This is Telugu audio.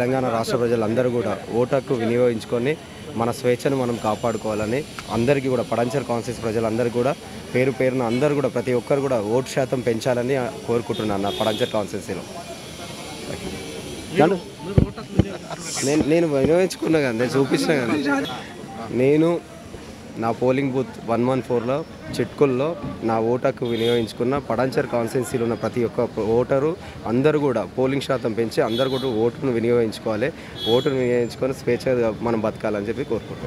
తెలంగాణ రాష్ట్ర ప్రజలందరూ కూడా ఓటు హక్కు వినియోగించుకొని మన స్వేచ్ఛను మనం కాపాడుకోవాలని అందరికీ కూడా పడంచర్ కాన్సెస్ ప్రజలందరూ కూడా పేరు పేరున అందరూ కూడా ప్రతి ఒక్కరు కూడా ఓటు శాతం పెంచాలని కోరుకుంటున్నాను నా పడంచర్ కాన్సెన్సీలో నన్ను నేను నేను వినియోగించుకున్నా కదా నేను చూపించిన కదా నేను నా పోలింగ్ బూత్ వన్ వన్ ఫోర్లో చిట్కుల్లో నా ఓటకు వినియోగించుకున్న పడంచర్ కాన్స్టిట్యున్సీలో ఉన్న ప్రతి ఒక్క ఓటరు అందరూ కూడా పోలింగ్ శాతం పెంచి అందరూ కూడా ఓటును వినియోగించుకోవాలి ఓటును వినియోగించుకొని స్వేచ్ఛగా మనం బతకాలని చెప్పి కోరుకుంటున్నాను